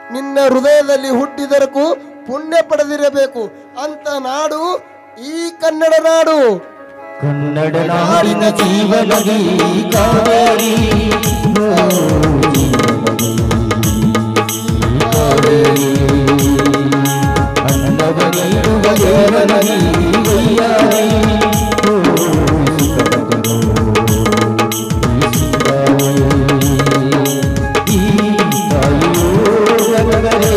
ನಿನ್ನ ಹೃದಯದಲ್ಲಿ ಹುಟ್ಟಿದರಕ್ಕೂ ಪುಣ್ಯ ಪಡೆದಿರಬೇಕು ಅಂತ ನಾಡು ಈ ಕನ್ನಡ ನಾಡು ಕನ್ನಡ ನಾಡಿನ ಜೀವನದಿ ಕಾವೇರಿ ಓ ಜೀವನದಿ ಕಾವೇರಿ ಅನ್ನವ ನೀಡುವ ದೇವನದಿ ವೈಯಾರಿ ಓ ಸುಖಪದರು ಈ ಸಿಂಗಾರಿ. ಈ ತಾಯಿಯೋ ಜಗವೇ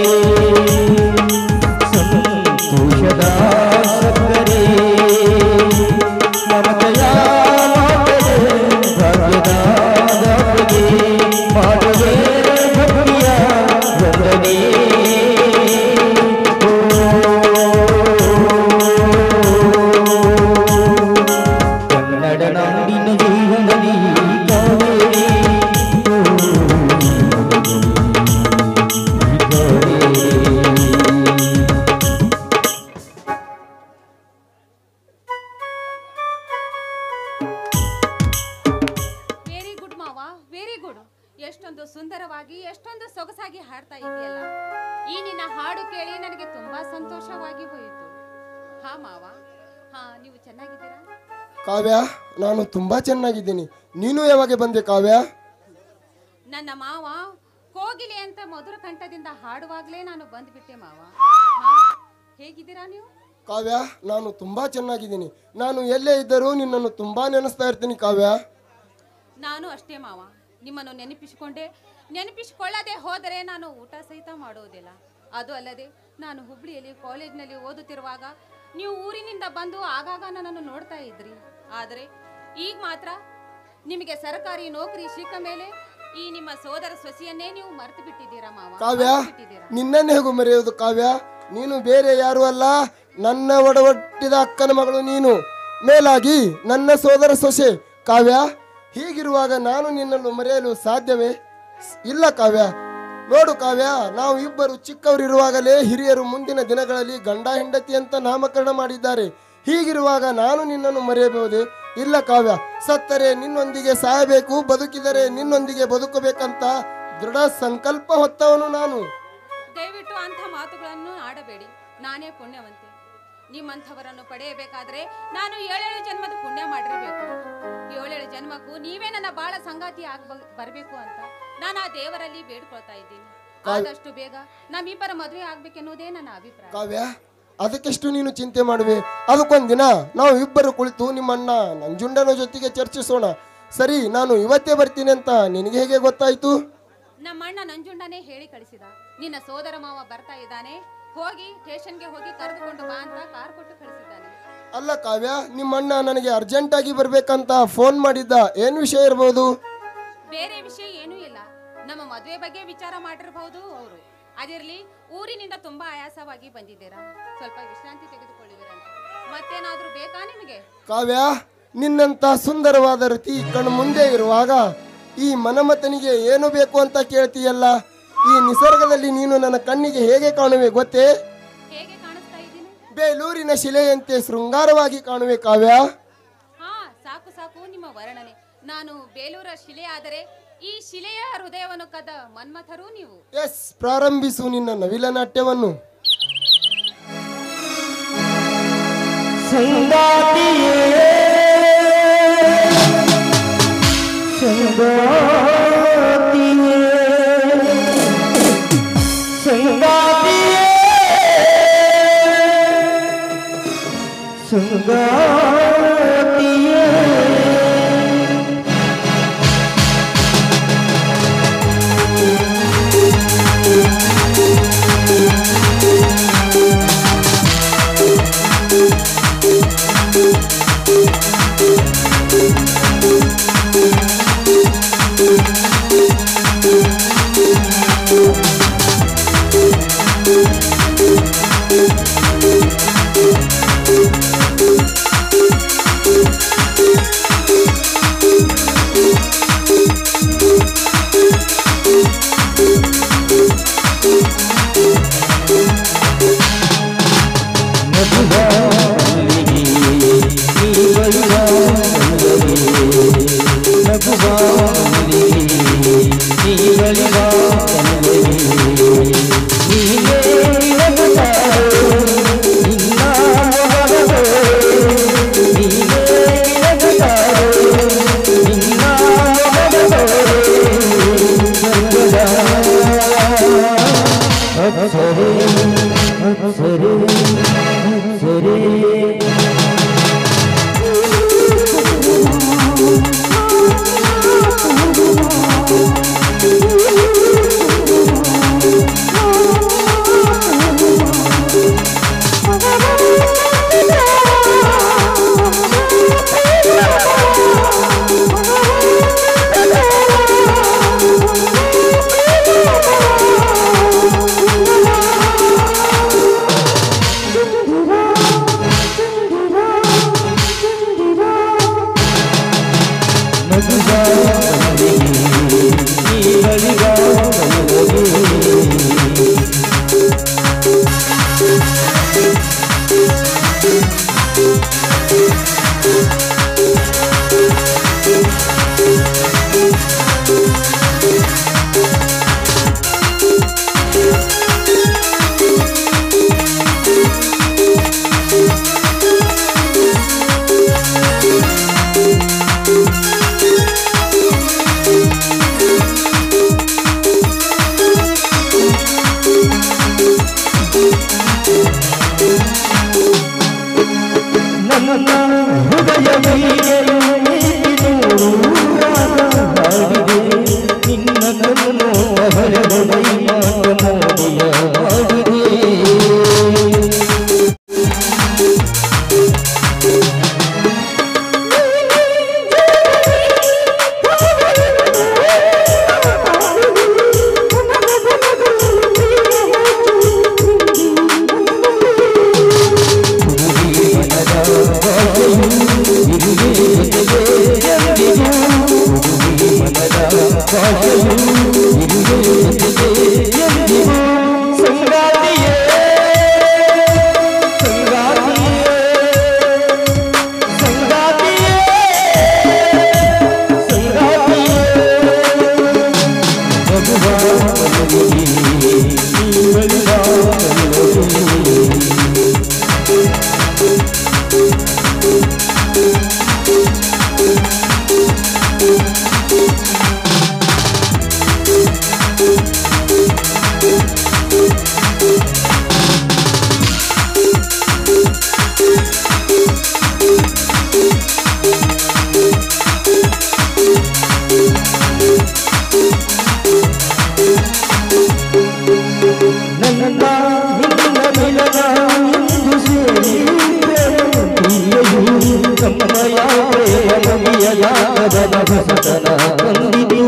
ಸಂತೋಷದ ಸಕ್ಕರೆ ಮಮತೆಯ ಮಾತರೆ ಭಾಗ್ಯದ ದಾಪಗೆ ಮಾಡುವೆ ಭಕ್ತಿಯ ವಂದನೆ ಕನ್ನಡ ನಾಡಿನ ಜೀವನದಿ ಕಾವೇರಿ ಕಾವೇರಿ ವೆರಿ ಗುಡ್ ಮಾವ ವೆರಿ ಗುಡ್ ಎಷ್ಟೊಂದು ಸುಂದರವಾಗಿ ಎಷ್ಟೊಂದು ಸೊಗಸಾಗಿ ಹಾಡ್ತಾ ಇದೆಯಲ್ಲ ಈ ನಿನ್ನ ಹಾಡು ಕೇಳಿ ನನಗೆ ತುಂಬಾ ಸಂತೋಷವಾಗಿ ಹೋಯಿತು ಹಾ ಮಾವ ಹಾ ನೀವು ಚೆನ್ನಾಗಿದ್ದೀರಾ ಕಾವ್ಯ ನಾನು ತುಂಬಾ ಚೆನ್ನಾಗಿದ್ದೀನಿ ನೀನು ಯಾವಾಗ ಬಂದೆ ಕಾವ್ಯ ನನ್ನ ಮಾವ ಕೋಗಿಲೆ ಅಂತ ಮಧುರ ಕಂಠದಿಂದ ಹಾಡುವಾಗಲೇ ನಾನು ಬಂದ್ಬಿಟ್ಟೆ ಮಾವ ಹಾ, ಹೇಗಿದ್ದೀರಾ ನೀವು ಕಾವ್ಯ ನಾನು ತುಂಬಾ ಚೆನ್ನಾಗಿದ್ದೀನಿ ನಾನು ಎಲ್ಲೇ ಇದ್ದರೂ ನಿನ್ನನ್ನು ತುಂಬಾ ನೆನೆಸ್ತಾ ಇರ್ತೀನಿ ಕಾವ್ಯ ನಾನು ಅಷ್ಟೇ ಮಾವ ನಿಮ್ಮನ್ನು ನೆನಪಿಸಿಕೊಂಡೆ ನೆನಪಿಸಿಕೊಳ್ಳದೆ ಹೋದರೆ ನಾನು ಊಟ ಸಹಿತ ಮಾಡುವುದಿಲ್ಲ ಅದು ಅಲ್ಲದೆ ನಾನು ಹುಬ್ಳಿಯಲ್ಲಿ ಕಾಲೇಜ್ನಲ್ಲಿ ಓದುತ್ತಿರುವಾಗ ನೀವು ಊರಿನಿಂದ ಬಂದು ಆಗಾಗ ನನ್ನನ್ನು ನೋಡ್ತಾ ಇದ್ರಿ ಆದರೆ ಈಗ ಮಾತ್ರ ನಿಮಗೆ ಸರ್ಕಾರಿ ನೌಕರಿ ಸಿಕ್ಕ ಮೇಲೆ ಈ ನಿಮ್ಮ ಸೋದರ ಸೊಸೆಯನ್ನೇ ನೀವು ಮರೆತು ಬಿಟ್ಟಿದ್ದೀರಾ ಮಾವ ಕಾವ್ಯ ಮರ್ತು ಬಿಟ್ಟಿದ್ದೀರಾ ನಿನ್ನನ್ನೇ ಹೇಗೂ ಮರೆಯುವುದು ಕಾವ್ಯ ನೀನು ಬೇರೆ ಯಾರು ಅಲ್ಲ ನನ್ನ ಒಡವಟ್ಟಿದ ಅಕ್ಕನ ಮಗಳು ನೀನು ಮೇಲಾಗಿ ನನ್ನ ಸೋದರ ಸೊಸೆ ಕಾವ್ಯ ಹೀಗಿರುವಾಗ ನಾನು ನಿನ್ನನ್ನು ಮರೆಯಲು ಸಾಧ್ಯವೇ ಸ್- ಇಲ್ಲ ಕಾವ್ಯ ನೋಡು ಕಾವ್ಯ ನಾವು ಇಬ್ಬರು ಚಿಕ್ಕವರಿರುವಾಗಲೇ ಹಿರಿಯರು ಮುಂದಿನ ದಿನಗಳಲ್ಲಿ ಗಂಡ ಹೆಂಡತಿ ಅಂತ ನಾಮಕರಣ ಮಾಡಿದ್ದಾರೆ ಹೀಗಿರುವಾಗ ನಾನು ನಿನ್ನನ್ನು ಮರೆಯಬಹುದೇ ಇಲ್ಲ ಕಾವ್ಯ ಸತ್ತರೆ ನಿನ್ನೊಂದಿಗೆ ಸಾಯಬೇಕು ಬದುಕಿದರೆ ನಿನ್ನೊಂದಿಗೆ ಬದುಕಬೇಕಂತ ದೃಢ ಸಂಕಲ್ಪ ಹೊತ್ತವನು ನಾನು ದಯವಿಟ್ಟು ಅಂಥ ಮಾತುಗಳನ್ನು ಆಡಬೇಡಿ ನಾನೇ ಪುಣ್ಯವಂತೆ ನಿಮ್ಮಂಥವರನ್ನು ಪಡೆಯಬೇಕಾದ್ರೆ ನಾನು ಏಳೇಳು ಜನ್ಮದ ಪುಣ್ಯ ಮಾಡಿರಬೇಕು ಏಳೇಳು ಜನ್ಮಕ್ಕೂ ನೀವೇ ನನ್ನ ಬಾಳ ಸಂಗಾತಿ ಆಗ್ ಬರಬೇಕು ಅಂತ ನಾನು ಆ ದೇವರಲ್ಲಿ ಬೇಡ್ಕೊಳ್ತಾ ಇದ್ದೀನಿ ಆದಷ್ಟು ಬೇಗ ನಮ್ಮಿಬ್ಬರ ಮದುವೆ ಆಗ್ಬೇಕೆನ್ನುವುದೇ ನನ್ನ ಅಭಿಪ್ರಾಯ ಕಾವ್ಯ ಅದಕ್ಕೆಷ್ಟು ನೀನು ಚಿಂತೆ ಮಾಡುವೆ ಅದಕ್ಕೊಂದಿನ ನಾವು ಇಬ್ಬರು ಕುಳಿತು ನಿಮ್ಮಣ್ಣ ನಂಜುಂಡನ ಜೊತೆಗೆ ಚರ್ಚಿಸೋಣ ಸರಿ ನಾನು ಇವತ್ತೇ ಬರ್ತೀನಿ ಅಂತ ನಿನಗೆ ಹೇಗೆ ಗೊತ್ತಾಯ್ತು ನಮ್ಮಣ್ಣ ನಂಜುಂಡನೇ ಹೇಳಿ ಕಳಿಸಿದ ನಿನ್ನ ಸೋದರ ಮಾವ ಬರ್ತಾ ಇದ್ದಾನೆ ಹೋಗಿ ಸ್ಟೇಷನ್ಗೆ ಹೋಗಿ ಕರೆದುಕೊಂಡು ಬಾ ಅಂತ ಕಾರ್ ಕೊಟ್ಟು ಕಳಿಸಿದ್ದಾನೆ ಅಲ್ಲ ಕಾವ್ಯ ನಿಮ್ಮಣ್ಣ ನನಗೆ ಅರ್ಜೆಂಟಾಗಿ ಬರ್ಬೇಕಂತ ಫೋನ್ ಮಾಡಿದ್ದ ಏನು ವಿಷಯ ಇರ್ಬೋದು ಬೇರೆ ವಿಷಯ ಏನೂ ಇಲ್ಲ ನಮ್ಮ ಮದುವೆ ಬಗ್ಗೆ ವಿಚಾರ ಮಾಡಿರಬಹುದು ಅವರು ಅದಿರ್ಲಿ ಊರಿನಿಂದ ತುಂಬಾ ಆಯಾಸವಾಗಿ ಬಂದಿದ್ದೀರಾ ಸ್ವಲ್ಪ ವಿಶ್ರಾಂತಿ ತೆಗೆದುಕೊಳ್ಳುವಿರಂತ ಮತ್ತೇನಾದ್ರೂ ಬೇಕಾ ನಿಮಗೆ ಕಾವ್ಯ ನಿನ್ನಂತ ಸುಂದರವಾದ ರತಿ ಕಣ್ಣು ಮುಂದೆ ಇರುವಾಗ ಈ ಮನಮತನಿಗೆ ಏನು ಬೇಕು ಅಂತ ಕೇಳ್ತೀಯಲ್ಲ ಈ ನಿಸರ್ಗದಲ್ಲಿ ನೀನು ನನ್ನ ಕಣ್ಣಿಗೆ ಹೇಗೆ ಕಾಣುವೆ ಗೊತ್ತೇ ಹೇಗೆ ಕಾಣಿಸ್ತಾ ಇದ್ದೀನಿ ಬೇಲೂರಿನ ಶಿಲೆಯಂತೆ ಶೃಂಗಾರವಾಗಿ ಕಾಣುವೆ ಕಾವ್ಯ ಹಾ ಸಾಕು ಸಾಕು ನಿಮ್ಮ ವರ್ಣನೆ ನಾನು ಬೇಲೂರ ಶಿಲೆ ಆದರೆ ಈ ಶಿಲೆಯ ಹೃದಯವನ್ನು ಕದ ಮನ್ಮಥರು ನೀವು ಎಸ್ ಪ್ರಾರಂಭಿಸು ನಿನ್ನ ನವಿಲ ನಾಟ್ಯವನ್ನು ಸಂಗಾತಿಯೇ ಸಂಗಾತಿಯೇ ಸಂಗಾತಿಯೇ ಸಂಗಾತಿಯೇ ನಗುವ ನನ್ನ ಹೃದಯ ಬೀಗೆಯು ನೀನು ಹಾಡಿದೆ ನಿನ್ನ ಕಣ್ಣು ಹರಿದ ಮೈ ಮಾತನಾಡಿಯ ಹಾಡಿದೆ ಸಂಗಾತಿಯೇ ಸಂಗಾತಿಯೇ ಸಂಗಾತಿಯೇ ಸಂಗಾತಿಯೇ ಭಗವಾನ್ ನನ್ನ ನಿನ್ನ ಮಿಲನ ಇಂದು ಸೇರಿ ಪ್ರೇಮಿಯು ನಮ್ಮಯ ಪ್ರೇಮ ನಮಿಯಲಾಗದ ಹೊಸತನ ತಂದಿದು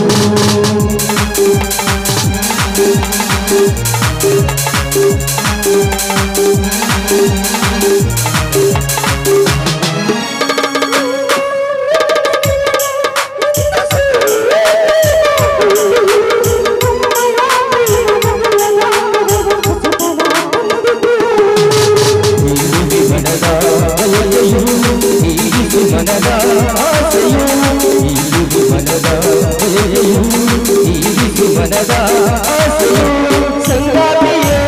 ಈರುವಿ ಮನದ ಬಯಕೆಯು ಈರಿಸು ಮನದ ಆಸೆಯು ಈರುವಿ ಮನದ ಬಯಕೆಯು ಈರಿಸು ಮನದ ಆಸೆಯು ಸಂಗಾತಿಯೇ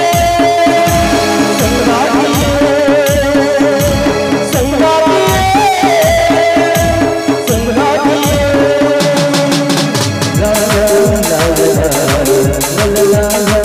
ಸಂಗಾತಿಯೇ ಸಂಗಾತಿಯೇ ಸಂಗಾತಿಯೇ ಲಾ ಲಾ ಲಾ ಲಾ ಲಾ ಲಾ ಲಾ